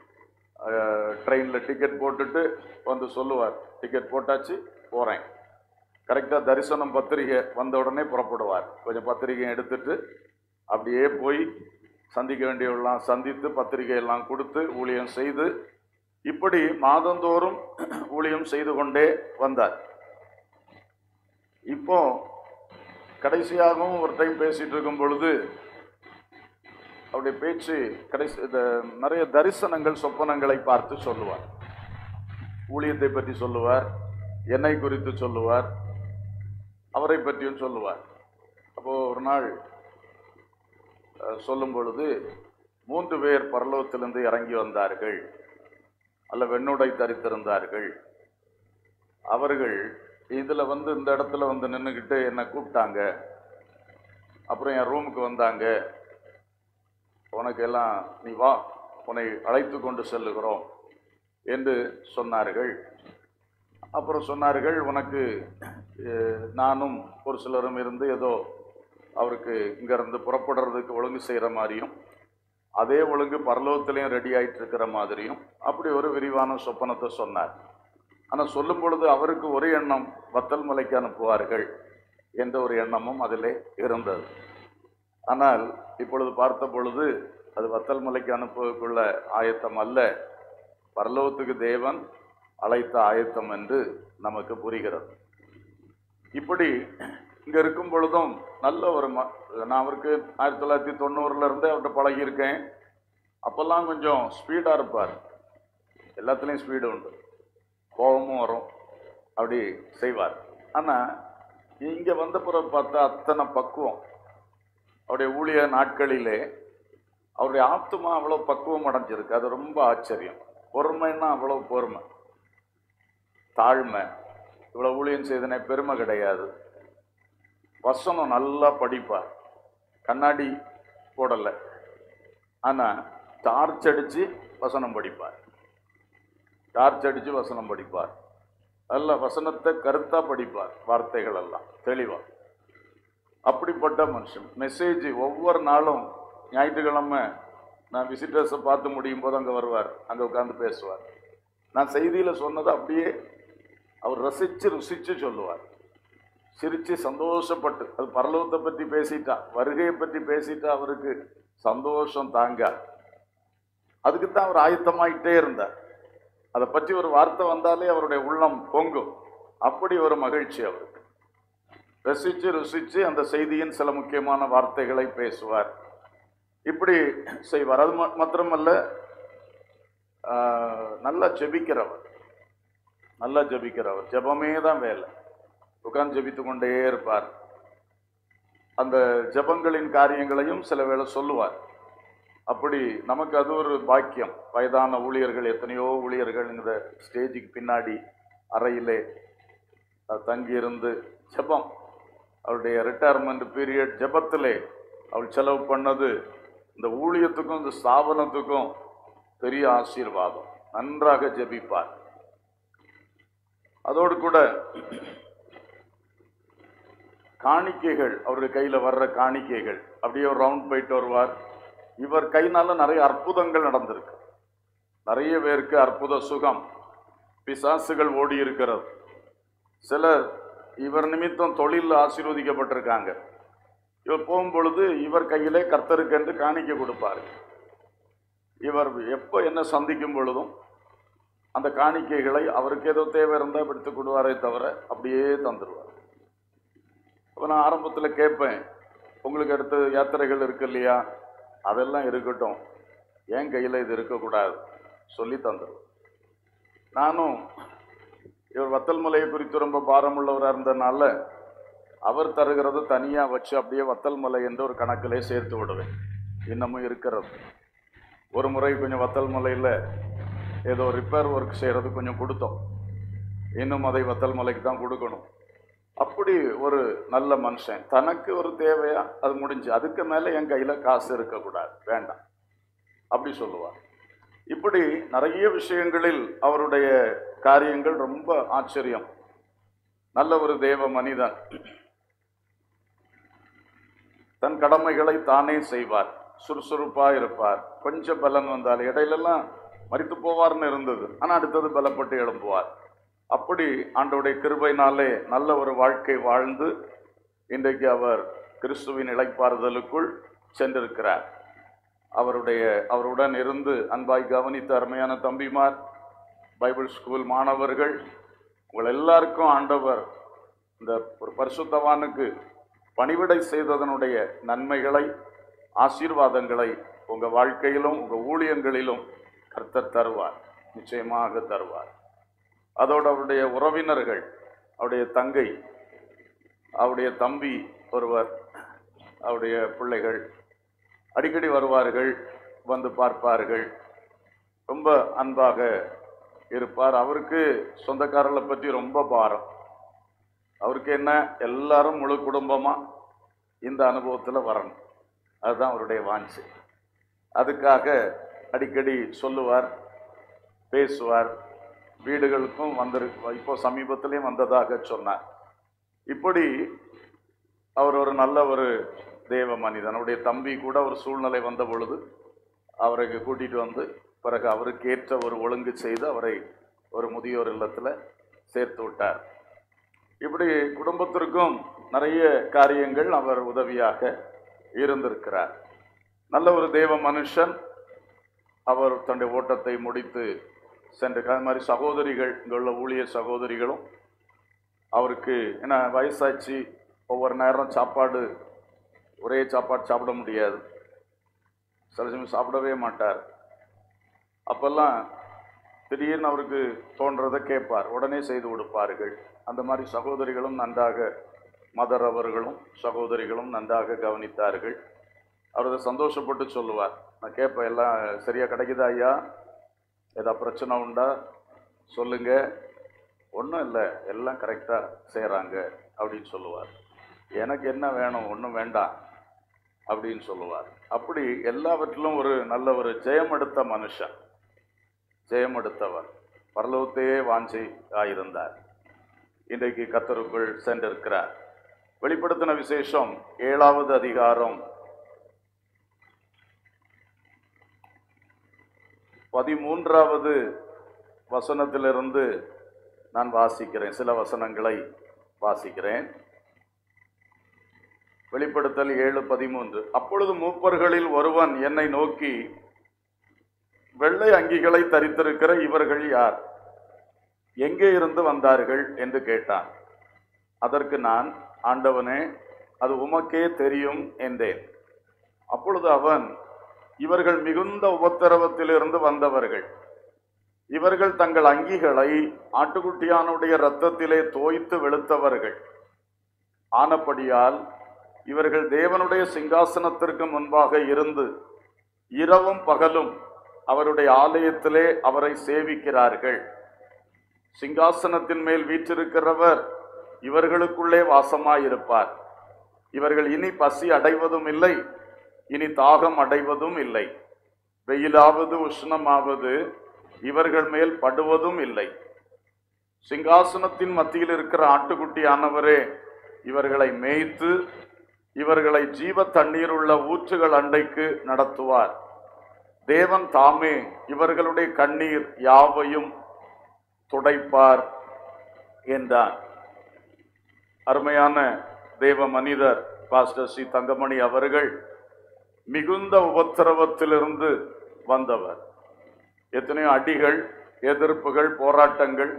ட்ரெயினில் டிக்கெட் போட்டுட்டு வந்து சொல்லுவார் டிக்கெட் போட்டாச்சு போகிறேன் கரெக்டாக தரிசனம் பத்திரிகை வந்த உடனே புறப்படுவார் கொஞ்சம் பத்திரிகை எடுத்துட்டு அப்படியே போய் சந்திக்க வேண்டியவெல்லாம் சந்தித்து பத்திரிகை எல்லாம் கொடுத்து ஊழியம் செய்து இப்படி மாதந்தோறும் ஊழியம் செய்து கொண்டே வந்தார் இப்போ கடைசியாகவும் ஒரு டைம் பேசிட்டு இருக்கும் பொழுது அவருடைய பேச்சு கடைசி இந்த நிறைய தரிசனங்கள் சொப்பனங்களை பார்த்து சொல்லுவார் ஊழியத்தை பற்றி சொல்லுவார் என்னை குறித்து சொல்லுவார் அவரை பற்றியும் சொல்லுவார் அப்போ ஒரு நாள் அஹ், சொல்லும் பொழுது மூன்று பேர் பரலோகத்திலிருந்து இறங்கி வந்தார்கள் அல்ல வெண்ணுடை தரித்திருந்தார்கள் அவர்கள் இதுல வந்து இந்த இடத்துல வந்து நின்றுக்கிட்டு என்னை கூப்பிட்டாங்க அப்புறம் என் ரூமுக்கு வந்தாங்க உனக்கு எல்லாம் நீ வா உன்னை அழைத்து கொண்டு செல்லுகிறோம் என்று சொன்னார்கள் அப்புறம் சொன்னார்கள் உனக்கு அஹ், நானும் ஒரு சிலரும் இருந்து ஏதோ அவருக்கு இங்கேருந்து புறப்படுறதுக்கு ஒழுங்கு செய்கிற மாதிரியும் அதே ஒழுங்கு பரலோகத்திலையும் ரெடி ஆயிட்டு இருக்கிற மாதிரியும் அப்படி ஒரு விரிவான சொப்பனத்தை சொன்னார் ஆனால் சொல்லும் பொழுது அவருக்கு ஒரு எண்ணம் வத்தல் மலைக்கு அனுப்புவார்கள் என்ற ஒரு எண்ணமும் அதிலே இருந்தது ஆனால் இப்பொழுது பார்த்த பொழுது அது வத்தல் மலைக்கு அனுப்புவதற்குள்ள ஆயத்தம் அல்ல பரலோகத்துக்கு தேவன் அழைத்த ஆயத்தம் என்று நமக்கு புரிகிறது இப்படி இங்கே இருக்கும் பொழுதும் நல்ல ஒரு ம நான் அவருக்கு ஆயிரத்தி தொள்ளாயிரத்தி தொண்ணூறுல இருந்தே அவர்கிட்ட பழகியிருக்கேன் அப்போல்லாம் கொஞ்சம் ஸ்பீடாக இருப்பார் எல்லாத்துலேயும் ஸ்பீடு உண்டு கோபமும் வரும் அப்படி செய்வார் ஆனால் இங்கே வந்த பிறகு பார்த்தா அத்தனை பக்குவம் அவருடைய ஊழிய நாட்களிலே அவருடைய ஆத்துமா அவ்வளோ பக்குவம் அடைஞ்சிருக்கு அது ரொம்ப ஆச்சரியம் பொறுமைன்னா அவ்வளோ பொறுமை தாழ்மை இவ்வளோ ஊழியம் செய்தனே பெருமை கிடையாது வசனம் நல்லா படிப்பார் கண்ணாடி போடலை ஆனால் டார்ச் அடித்து வசனம் படிப்பார் டார்ச் அடித்து வசனம் படிப்பார் நல்ல வசனத்தை கருத்தாக படிப்பார் வார்த்தைகள் எல்லாம் தெளிவாக அப்படிப்பட்ட மனுஷன் மெசேஜ் ஒவ்வொரு நாளும் ஞாயிற்றுக்கிழமை நான் விசிட்டர்ஸை பார்த்து முடியும் போது அங்கே வருவார் அங்கே உட்காந்து பேசுவார் நான் செய்தியில் சொன்னதை அப்படியே அவர் ரசித்து ருசித்து சொல்லுவார் சிரித்து சந்தோஷப்பட்டு அது பரலோகத்தை பற்றி பேசிட்டா வருகையை பற்றி பேசிட்டா அவருக்கு சந்தோஷம் தாங்க அதுக்கு தான் அவர் ஆயத்தமாயிட்டே இருந்தார் அதை பற்றி ஒரு வார்த்தை வந்தாலே அவருடைய உள்ளம் பொங்கும் அப்படி ஒரு மகிழ்ச்சி அவருக்கு ரசித்து ருசித்து அந்த செய்தியின் சில முக்கியமான வார்த்தைகளை பேசுவார் இப்படி செய்வார் அது ம- மாத்திரமல்ல ஆஹ், நல்லா ஜெபிக்கிறவர் நல்லா ஜெபிக்கிறவர் ஜெபமே தான் வேலை உட்கார்ந்து ஜெபித்து கொண்டே இருப்பார் அந்த ஜெபங்களின் காரியங்களையும் சில வேளை சொல்லுவார் அப்படி நமக்கு அது ஒரு பாக்கியம் வயதான ஊழியர்கள் எத்தனையோ ஊழியர்கள் இந்த ஸ்டேஜுக்கு பின்னாடி அறையிலே அஹ், தங்கியிருந்து ஜெபம் அவருடைய ரிட்டையர்மெண்ட் பீரியட் ஜெபத்திலே அவள் செலவு பண்ணது இந்த ஊழியத்துக்கும் இந்த ஸ்தாபனத்துக்கும் பெரிய ஆசீர்வாதம் நன்றாக ஜெபிப்பார் அதோடு கூட காணிக்கைகள் அவருடைய கையில் வர்ற காணிக்கைகள் அப்படியே ஒரு ரவுண்ட் போயிட்டு வருவார் இவர் கைனால நிறைய அற்புதங்கள் நடந்திருக்கு நிறைய பேருக்கு அற்புத சுகம் பிசாசுகள் ஓடி இருக்கிறது சிலர் இவர் நிமித்தம் தொழிலில் ஆசீர்வதிக்கப்பட்டிருக்காங்க இவர் போகும்பொழுது இவர் கையிலே கர்த்தருக்கென்று காணிக்கை கொடுப்பார் இவர் எப்போ என்ன சந்திக்கும் பொழுதும் அந்த காணிக்கைகளை அவருக்கு ஏதோ தேவை இருந்தால் எடுத்து கொடுவாரே தவிர அப்படியே தந்துடுவார் அப்போ நான் ஆரம்பத்தில் கேட்பேன் உங்களுக்கு அடுத்து யாத்திரைகள் இருக்கு இல்லையா அதெல்லாம் இருக்கட்டும் என் கையில் இது இருக்கக்கூடாது சொல்லி தந்துடுவேன் நானும் இவர் வத்தல் மலையை குறித்து ரொம்ப பாரமுள்ளவராக இருந்தனால அவர் தருகிறத தனியாக வச்சு அப்படியே வத்தல் மலை என்று ஒரு கணக்கிலே சேர்த்து விடுவேன் இன்னமும் இருக்கிறது ஒரு முறை கொஞ்சம் வத்தல் மலையில் ஏதோ ரிப்பேர் ஒர்க் செய்கிறது கொஞ்சம் கொடுத்தோம் இன்னும் அதை வத்தல் மலைக்கு தான் கொடுக்கணும் அப்படி ஒரு நல்ல மனுஷன் தனக்கு ஒரு தேவையா அது முடிஞ்சு அதுக்கு மேலே என் கையில் காசு இருக்கக்கூடாது வேண்டாம் அப்படி சொல்லுவார் இப்படி நிறைய விஷயங்களில் அவருடைய காரியங்கள் ரொம்ப ஆச்சரியம் நல்ல ஒரு தேவ மனிதன் தன் கடமைகளை தானே செய்வார் சுறுசுறுப்பா இருப்பார் கொஞ்சம் பலன் வந்தால் இடையிலெல்லாம் மரித்து போவார்னு இருந்தது ஆனால் அடுத்தது பலப்பட்டு எழும்புவார் அப்படி ஆண்டவருடைய கிருபையினாலே நல்ல ஒரு வாழ்க்கை வாழ்ந்து இன்றைக்கு அவர் கிறிஸ்துவின் இளைப்பாறுதலுக்குள் சென்றிருக்கிறார் அவருடைய அவருடன் இருந்து அன்பாய் கவனித்த அருமையான தம்பிமார் பைபிள் ஸ்கூல் மாணவர்கள் உங்கள் எல்லாருக்கும் ஆண்டவர் இந்த ஒரு பரிசுத்தவானுக்கு பணிவிடை செய்ததனுடைய நன்மைகளை ஆசீர்வாதங்களை உங்கள் வாழ்க்கையிலும் உங்கள் ஊழியங்களிலும் கர்த்தர் தருவார் நிச்சயமாக தருவார் அதோடு அவருடைய உறவினர்கள் அவருடைய தங்கை அவருடைய தம்பி ஒருவர் அவருடைய பிள்ளைகள் அடிக்கடி வருவார்கள் வந்து பார்ப்பார்கள் ரொம்ப அன்பாக இருப்பார் அவருக்கு சொந்தக்காரர்களை பற்றி ரொம்ப பாரம் அவருக்கு என்ன எல்லாரும் முழு குடும்பமாக இந்த அனுபவத்தில் வரணும் அதுதான் அவருடைய வாஞ்சை அதுக்காக அடிக்கடி சொல்லுவார் பேசுவார் வீடுகளுக்கும் வந்திருக்கு இப்போ சமீபத்திலையும் வந்ததாக சொன்னார் இப்படி அவர் ஒரு நல்ல ஒரு தேவ மனிதன் அவருடைய தம்பி கூட ஒரு சூழ்நிலை வந்த பொழுது அவரை கூட்டிகிட்டு வந்து பிறகு அவருக்கு ஏற்ற ஒரு ஒழுங்கு செய்து அவரை ஒரு முதியோர் இல்லத்தில் சேர்த்து விட்டார் இப்படி குடும்பத்திற்கும் நிறைய காரியங்கள் அவர் உதவியாக இருந்திருக்கிறார் நல்ல ஒரு தேவ மனுஷன் அவர் தன்னுடைய ஓட்டத்தை முடித்து சென்று அது மாதிரி சகோதரிகள் இங்கே உள்ள ஊழிய சகோதரிகளும் அவருக்கு என்ன வயசாச்சு ஒவ்வொரு நேரம் சாப்பாடு ஒரே சாப்பாடு சாப்பிட முடியாது சில சமயம் சாப்பிடவே மாட்டார் அப்போல்லாம் திடீர்னு அவருக்கு தோன்றதை கேட்பார் உடனே செய்து கொடுப்பார்கள் அந்த மாதிரி சகோதரிகளும் நன்றாக மதர் அவர்களும் சகோதரிகளும் நன்றாக கவனித்தார்கள் அவர் அதை சந்தோஷப்பட்டு சொல்லுவார் நான் கேட்பேன் எல்லாம் சரியா கிடைக்குதா ஐயா ஏதாவது பிரச்சனை உண்டா சொல்லுங்க ஒன்றும் இல்லை எல்லாம் கரெக்டாக செய்கிறாங்க அப்படின்னு சொல்லுவார் எனக்கு என்ன வேணும் ஒன்றும் வேண்டாம் அப்படின்னு சொல்லுவார் அப்படி எல்லாவற்றிலும் ஒரு நல்ல ஒரு ஜெயம் எடுத்த மனுஷன் ஜெயம் எடுத்தவர் பரலோகத்தையே வாஞ்சி ஆயிருந்தார் இன்றைக்கு கத்தருக்குள் சென்றிருக்கிறார் வெளிப்படுத்தின விசேஷம் ஏழாவது அதிகாரம் பதிமூன்றாவது வசனத்திலிருந்து நான் வாசிக்கிறேன் சில வசனங்களை வாசிக்கிறேன் வெளிப்படுத்தல் ஏழு பதிமூன்று அப்பொழுது மூப்பர்களில் ஒருவன் என்னை நோக்கி வெள்ளை அங்கிகளை தரித்திருக்கிற இவர்கள் யார் எங்கே இருந்து வந்தார்கள் என்று கேட்டான் அதற்கு நான் ஆண்டவனே அது உமக்கே தெரியும் என்றேன் அப்பொழுது அவன் இவர்கள் மிகுந்த உபத்திரவத்திலிருந்து வந்தவர்கள் இவர்கள் தங்கள் அங்கிகளை ஆட்டுக்குட்டியானுடைய இரத்தத்திலே தோய்த்து வெளுத்தவர்கள் ஆனபடியால் இவர்கள் தேவனுடைய சிங்காசனத்திற்கு முன்பாக இருந்து இரவும் பகலும் அவருடைய ஆலயத்திலே அவரை சேவிக்கிறார்கள் சிங்காசனத்தின் மேல் வீற்றிருக்கிறவர் இவர்களுக்குள்ளே வாசமாயிருப்பார் இவர்கள் இனி பசி அடைவதும் இல்லை இனி தாகம் அடைவதும் இல்லை வெயிலாவது உஷ்ணமாவது இவர்கள் மேல் படுவதும் இல்லை சிங்காசனத்தின் மத்தியில் இருக்கிற ஆட்டுக்குட்டியானவரே இவர்களை மேய்த்து இவர்களை ஜீவ தண்ணீர் உள்ள ஊற்றுகள் அண்டைக்கு நடத்துவார் தேவன் தாமே இவர்களுடைய கண்ணீர் யாவையும் துடைப்பார் என்றார் அருமையான தேவ மனிதர் பாஸ்டர் சி தங்கமணி அவர்கள் மிகுந்த உபத்திரவத்திலிருந்து வந்தவர் எத்தனையோ அடிகள் எதிர்ப்புகள் போராட்டங்கள்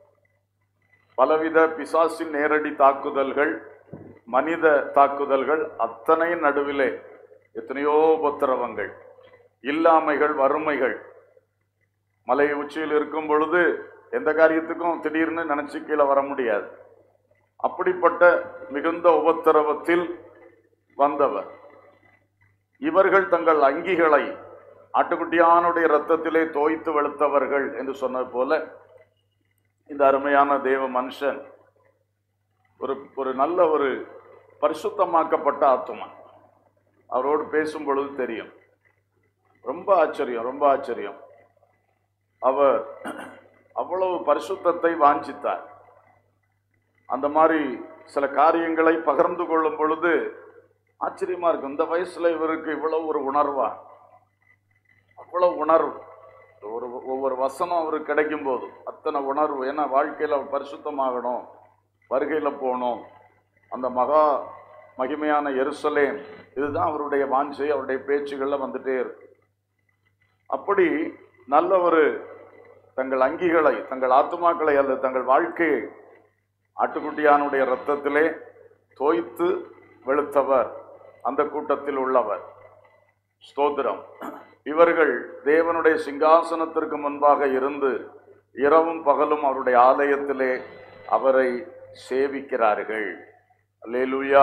பலவித பிசாசின் நேரடி தாக்குதல்கள் மனித தாக்குதல்கள் அத்தனை நடுவிலே எத்தனையோ உபத்திரவங்கள் இல்லாமைகள் வறுமைகள் மலை உச்சியில் இருக்கும் பொழுது எந்த காரியத்துக்கும் திடீர்னு நினைச்சு கீழே வர முடியாது அப்படிப்பட்ட மிகுந்த உபத்திரவத்தில் வந்தவர் இவர்கள் தங்கள் அங்கிகளை ஆட்டுக்குட்டியானுடைய இரத்தத்திலே தோய்த்து வெளுத்தவர்கள் என்று சொன்னது போல இந்த அருமையான தேவ மனுஷன் ஒரு ஒரு நல்ல ஒரு பரிசுத்தமாக்கப்பட்ட ஆத்துமா அவரோடு பேசும் பொழுது தெரியும் ரொம்ப ஆச்சரியம் ரொம்ப ஆச்சரியம் அவர் அவ்வளவு பரிசுத்தத்தை வாஞ்சித்தார் அந்த மாதிரி சில காரியங்களை பகிர்ந்து கொள்ளும் பொழுது ஆச்சரியமா இருக்கும் இந்த வயசுல இவருக்கு இவ்வளவு ஒரு உணர்வா அவ்வளவு உணர்வு ஒரு ஒவ்வொரு வசனம் அவருக்கு கிடைக்கும் போது அத்தனை உணர்வு ஏன்னா வாழ்க்கையில் அவர் பரிசுத்தமாகணும் வருகையில் போகணும் அந்த மகா மகிமையான எருசலேம் இதுதான் அவருடைய வாஞ்சை அவருடைய பேச்சுகளில் வந்துட்டே இருக்கு அப்படி நல்ல ஒரு தங்கள் அங்கிகளை தங்கள் ஆத்துமாக்களை அல்லது தங்கள் வாழ்க்கையை ஆட்டுக்குட்டியானுடைய இரத்தத்திலே தோய்த்து வெளுத்தவர் அந்த கூட்டத்தில் உள்ளவர் ஸ்தோத்திரம் இவர்கள் தேவனுடைய சிங்காசனத்திற்கு முன்பாக இருந்து இரவும் பகலும் அவருடைய ஆலயத்திலே அவரை சேவிக்கிறார்கள் அல்லேலூயா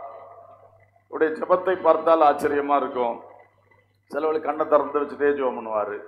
உடைய ஜெபத்தை பார்த்தால் ஆச்சரியமா இருக்கும் சிலவர்கள் கண்ணை திறந்து வச்சுட்டே ஜெபம் பண்ணுவார்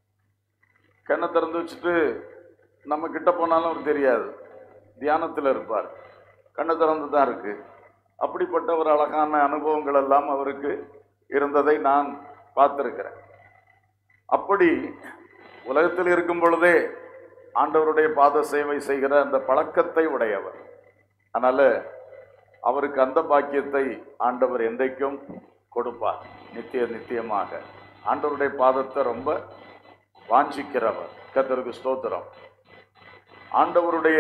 கண்ணை திறந்து வச்சுட்டு நம்ம கிட்ட போனாலும் அவருக்கு தெரியாது தியானத்தில் இருப்பார் கண்ணை திறந்து தான் இருக்கு அப்படிப்பட்ட ஒரு அழகான அனுபவங்கள் எல்லாம் அவருக்கு இருந்ததை நான் பார்த்திருக்கிறேன் அப்படி உலகத்தில் இருக்கும் பொழுதே ஆண்டவருடைய பாத சேவை செய்கிற அந்த பழக்கத்தை உடையவர் அதனால அவருக்கு அந்த பாக்கியத்தை ஆண்டவர் என்றைக்கும் கொடுப்பார் நித்திய நித்தியமாக ஆண்டவருடைய பாதத்தை ரொம்ப வாஞ்சிக்கிறவர் கத்தருக்கு ஸ்தோத்திரம் ஆண்டவருடைய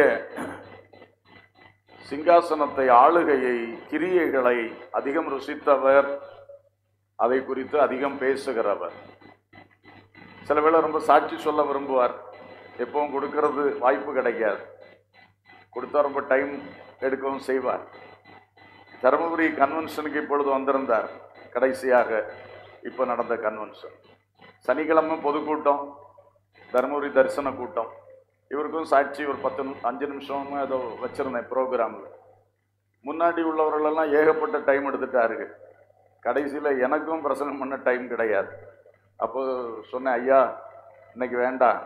சிங்காசனத்தை ஆளுகையை கிரியைகளை அதிகம் ருசித்தவர் அதை குறித்து அதிகம் பேசுகிறவர் சில வேளை ரொம்ப சாட்சி சொல்ல விரும்புவார் எப்பவும் கொடுக்கறது வாய்ப்பு கிடைக்காது கொடுத்தா ரொம்ப டைம் எடுக்கவும் செய்வார் தருமபுரி கன்வென்ஷனுக்கு இப்பொழுது வந்திருந்தார் கடைசியாக இப்போ நடந்த கன்வென்ஷன் சனிக்கிழமை பொதுக்கூட்டம் தருமபுரி தரிசன கூட்டம் இவருக்கும் சாட்சி ஒரு பத்து நிமி- அஞ்சு நிமிஷம் ஏதோ வச்சிருந்தேன் ப்ரோக்ராமில் முன்னாடி உள்ளவர்களெல்லாம் ஏகப்பட்ட டைம் எடுத்துட்டாருங்க கடைசியில் எனக்கும் பிரசனம் பண்ண டைம் கிடையாது அப்போ சொன்னேன் ஐயா இன்னைக்கு வேண்டாம்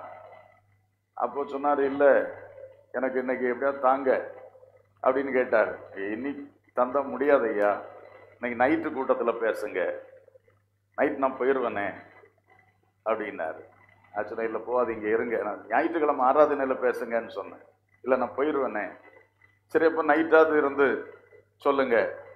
அப்போ சொன்னார் இல்லை எனக்கு இன்னைக்கு எப்படியாவது தாங்க அப்படின்னு கேட்டார் இன்னைக்கு தந்த முடியாது ஐயா இன்னைக்கு நைட்டு கூட்டத்தில் பேசுங்க நைட் நான் போயிடுவேனே அப்படின்னாரு ஆக்சுவலாக இல்லை போகாதீங்க இருங்க நான் ஞாயிற்றுக்கிழமை ஆராதனையில் பேசுங்கன்னு சொன்னேன் இல்லை நான் போயிடுவேனே சரி அப்போ நைட்டாவது இருந்து சொல்லுங்க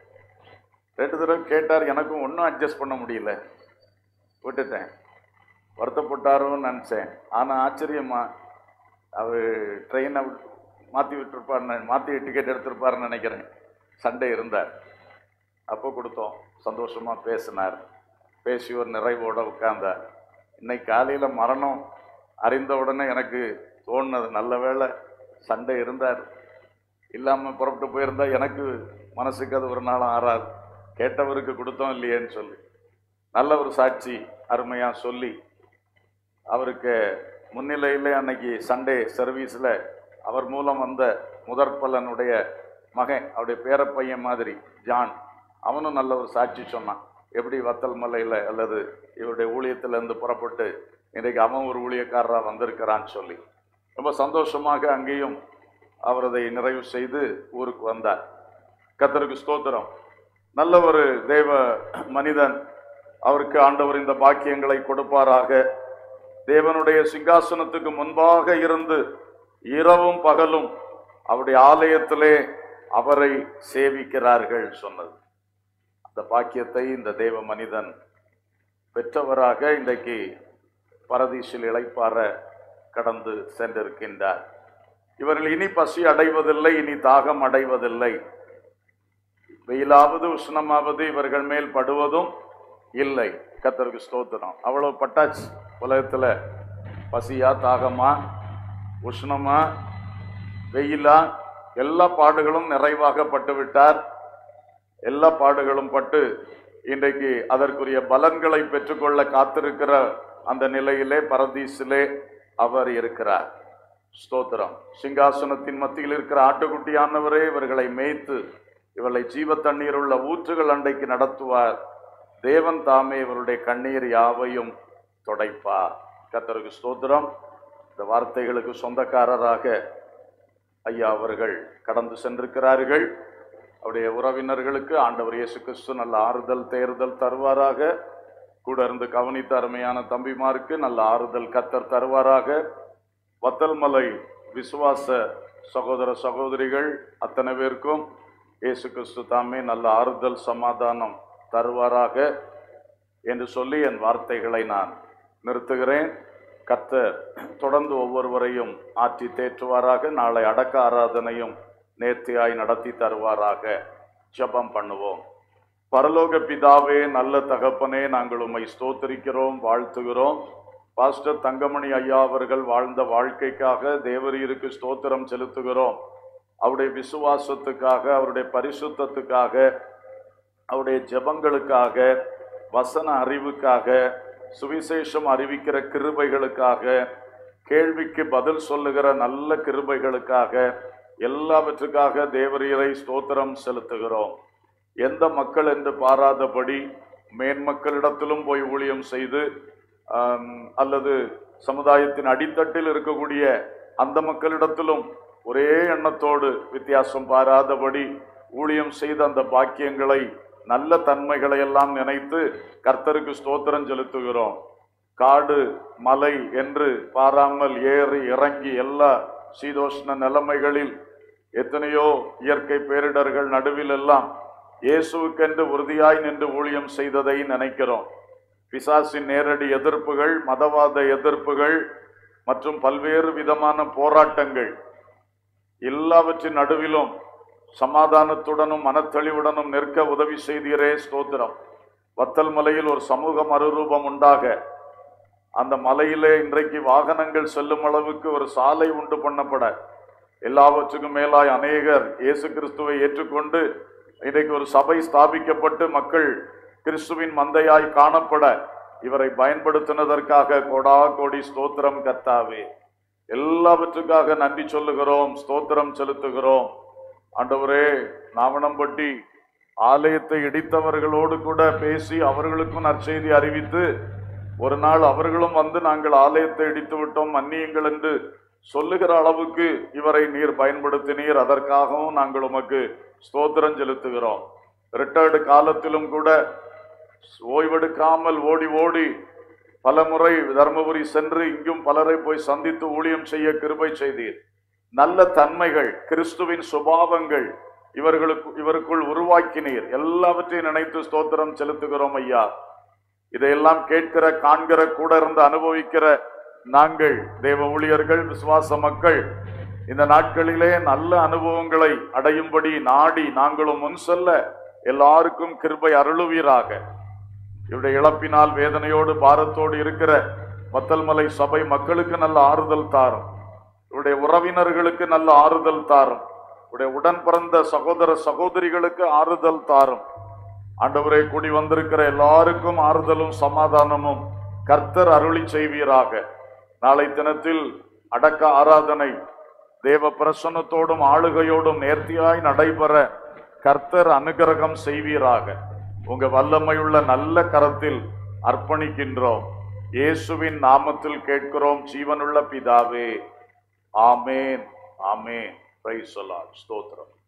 ரெண்டு தடவை கேட்டார் எனக்கும் ஒன்றும் அட்ஜஸ்ட் பண்ண முடியல விட்டுட்டேன் வருத்தப்பட்டாரோன்னு நினச்சேன் ஆனால் ஆச்சரியமா அவர் ட்ரெயினை மாற்றி விட்டுருப்பாருன்னு மாற்றி டிக்கெட் எடுத்திருப்பாருன்னு நினைக்கிறேன் சண்டே இருந்தார் அப்போ கொடுத்தோம் சந்தோஷமாக பேசினார் பேசி ஒரு நிறைவோட உட்கார்ந்தார் இன்னைக்கு காலையில் மரணம் அறிந்த உடனே எனக்கு தோணுனது நல்ல வேளை சண்டே இருந்தார் இல்லாமல் புறப்பட்டு போயிருந்தா எனக்கு மனசுக்கு அது ஒரு நாளும் ஆறாது கேட்டவருக்கு கொடுத்தோம் இல்லையேன்னு சொல்லி நல்ல ஒரு சாட்சி அருமையாக சொல்லி அவருக்கு முன்னிலையில் அன்னைக்கு சண்டே சர்வீஸில் அவர் மூலம் வந்த முதற்பலனுடைய மகன் அவருடைய பேரப்பையன் மாதிரி ஜான் அவனும் நல்ல ஒரு சாட்சி சொன்னான் எப்படி வத்தல் மலையில் அல்லது இவருடைய ஊழியத்திலேருந்து புறப்பட்டு இன்றைக்கு அவன் ஒரு ஊழியக்காரராக வந்திருக்கிறான்னு சொல்லி ரொம்ப சந்தோஷமாக அங்கேயும் அவர் அதை நிறைவு செய்து ஊருக்கு வந்தார் கத்தருக்கு ஸ்தோத்திரம் நல்ல ஒரு தேவ மனிதன் அவருக்கு ஆண்டவர் இந்த பாக்கியங்களை கொடுப்பாராக தேவனுடைய சிங்காசனத்துக்கு முன்பாக இருந்து இரவும் பகலும் அவருடைய ஆலயத்திலே அவரை சேவிக்கிறார்கள் சொன்னது அந்த பாக்கியத்தை இந்த தேவ மனிதன் பெற்றவராக இன்றைக்கு பரதீசில் இளைப்பாற கடந்து சென்றிருக்கின்றார் இவர்கள் இனி பசி அடைவதில்லை இனி தாகம் அடைவதில்லை வெயிலாவது உஷ்ணமாவது இவர்கள் மேல் படுவதும் இல்லை கத்தருக்கு ஸ்தோத்திரம் அவ்வளவு பட்டாச்சு உலகத்துல பசியா தாகமா உஷ்ணமா வெயிலா எல்லா பாடுகளும் நிறைவாக பட்டு விட்டார் எல்லா பாடுகளும் பட்டு இன்றைக்கு அதற்குரிய பலன்களை பெற்றுக்கொள்ள காத்திருக்கிற அந்த நிலையிலே பரதீசிலே அவர் இருக்கிறார் ஸ்தோத்திரம் சிங்காசனத்தின் மத்தியில் இருக்கிற ஆட்டுக்குட்டியானவரே இவர்களை மேய்த்து இவர்களை ஜீவ தண்ணீர் உள்ள ஊற்றுகள் அண்டைக்கு நடத்துவார் தேவன் தாமே இவருடைய கண்ணீர் யாவையும் துடைப்பார் கத்தருக்கு ஸ்தோத்திரம் இந்த வார்த்தைகளுக்கு சொந்தக்காரராக ஐயா அவர்கள் கடந்து சென்றிருக்கிறார்கள் அவருடைய உறவினர்களுக்கு ஆண்டவர் இயேசு கிறிஸ்து நல்ல ஆறுதல் தேறுதல் தருவாராக கூட இருந்து கவனித்த அருமையான தம்பிமாருக்கு நல்ல ஆறுதல் கத்தர் தருவாராக வத்தல்மலை விசுவாச சகோதர சகோதரிகள் அத்தனை பேருக்கும் இயேசு கிறிஸ்து தாமே நல்ல ஆறுதல் சமாதானம் தருவாராக என்று சொல்லி என் வார்த்தைகளை நான் நிறுத்துகிறேன் கத்தர் தொடர்ந்து ஒவ்வொருவரையும் ஆற்றி தேற்றுவாராக நாளை அடக்க ஆராதனையும் நேர்த்தியாய் நடத்தி தருவாராக ஜெபம் பண்ணுவோம் பரலோக பிதாவே நல்ல தகப்பனே நாங்கள் உம்மை ஸ்தோத்திரிக்கிறோம் வாழ்த்துகிறோம் பாஸ்டர் தங்கமணி ஐயா அவர்கள் வாழ்ந்த வாழ்க்கைக்காக தேவரீருக்கு ஸ்தோத்திரம் செலுத்துகிறோம் அவருடைய விசுவாசத்துக்காக அவருடைய பரிசுத்தத்துக்காக அவருடைய ஜெபங்களுக்காக வசன அறிவுக்காக சுவிசேஷம் அறிவிக்கிற கிருபைகளுக்காக கேள்விக்கு பதில் சொல்லுகிற நல்ல கிருபைகளுக்காக எல்லாவற்றுக்காக தேவரீரை ஸ்தோத்திரம் செலுத்துகிறோம் எந்த மக்கள் என்று பாராதபடி மேன்மக்களிடத்திலும் போய் ஊழியம் செய்து ஆம், அல்லது சமுதாயத்தின் அடித்தட்டில் இருக்கக்கூடிய அந்த மக்களிடத்திலும் ஒரே எண்ணத்தோடு வித்தியாசம் பாராதபடி ஊழியம் செய்த அந்த பாக்கியங்களை நல்ல தன்மைகளை எல்லாம் நினைத்து கர்த்தருக்கு ஸ்தோத்திரம் செலுத்துகிறோம் காடு மலை என்று பாராமல் ஏறி இறங்கி எல்லா சீதோஷ்ண நிலைமைகளில் எத்தனையோ இயற்கை பேரிடர்கள் நடுவில் எல்லாம் இயேசுவுக்கென்று உறுதியாய் நின்று ஊழியம் செய்ததை நினைக்கிறோம் பிசாசின் நேரடி எதிர்ப்புகள் மதவாத எதிர்ப்புகள் மற்றும் பல்வேறு விதமான போராட்டங்கள் எல்லாவற்றின் நடுவிலும் சமாதானத்துடனும் மனத்தெளிவுடனும் நிற்க உதவி செய்தீரே ஸ்தோத்திரம் வத்தல் மலையில் ஒரு சமூக மறுரூபம் உண்டாக அந்த மலையிலே இன்றைக்கு வாகனங்கள் செல்லும் அளவுக்கு ஒரு சாலை உண்டு பண்ணப்பட எல்லாவற்றுக்கும் மேலாய் அநேகர் இயேசு கிறிஸ்துவை ஏற்றுக்கொண்டு இன்றைக்கு ஒரு சபை ஸ்தாபிக்கப்பட்டு மக்கள் கிறிஸ்துவின் மந்தையாய் காணப்பட இவரை பயன்படுத்தினதற்காக கொடா கோடி ஸ்தோத்திரம் கர்த்தாவே எல்லாவற்றுக்காக நன்றி சொல்லுகிறோம் ஸ்தோத்திரம் செலுத்துகிறோம் ஆண்டவரே நாவனம்பட்டி ஆலயத்தை இடித்தவர்களோடு கூட பேசி அவர்களுக்கும் நற்செய்தி அறிவித்து ஒரு நாள் அவர்களும் வந்து நாங்கள் ஆலயத்தை இடித்து விட்டோம் மன்னியுங்கள் என்று சொல்லுகிற அளவுக்கு இவரை நீர் பயன்படுத்தினீர் அதற்காகவும் நாங்கள் உமக்கு ஸ்தோத்திரம் செலுத்துகிறோம் ரிட்டையர்டு காலத்திலும் கூட ஓய்வெடுக்காமல் ஓடி ஓடி பலமுறை தர்மபுரி சென்று இங்கும் பலரை போய் சந்தித்து ஊழியம் செய்ய கிருபை செய்தீர் நல்ல தன்மைகள் கிறிஸ்துவின் சுபாவங்கள் இவர்களுக்கு இவருக்குள் உருவாக்கினீர் எல்லாவற்றையும் நினைத்து ஸ்தோத்திரம் செலுத்துகிறோம் ஐயா இதையெல்லாம் கேட்கிற காண்கிற கூட இருந்து அனுபவிக்கிற நாங்கள் தேவ ஊழியர்கள் விசுவாச மக்கள் இந்த நாட்களிலே நல்ல அனுபவங்களை அடையும்படி நாடி நாங்களும் முன் செல்ல எல்லாருக்கும் கிருபை அருளுவீராக இவருடைய இழப்பினால் வேதனையோடு பாரத்தோடு இருக்கிற மத்தல்மலை சபை மக்களுக்கு நல்ல ஆறுதல் தாரும் இவருடைய உறவினர்களுக்கு நல்ல ஆறுதல் தாரும் இவருடைய உடன் பிறந்த சகோதர சகோதரிகளுக்கு ஆறுதல் தாரும் ஆண்டவரை கூடி வந்திருக்கிற எல்லாருக்கும் ஆறுதலும் சமாதானமும் கர்த்தர் அருளி செய்வீராக நாளை தினத்தில் அடக்க ஆராதனை தேவ பிரசன்னத்தோடும் ஆளுகையோடும் நேர்த்தியாய் நடைபெற கர்த்தர் அனுகிரகம் செய்வீராக உங்க வல்லமையுள்ள நல்ல கரத்தில் அர்ப்பணிக்கின்றோம் இயேசுவின் நாமத்தில் கேட்கிறோம் ஜீவனுள்ள பிதாவே ஆமேன் ஆமேன் பிரைஸ் ஸ்தோத்திரம்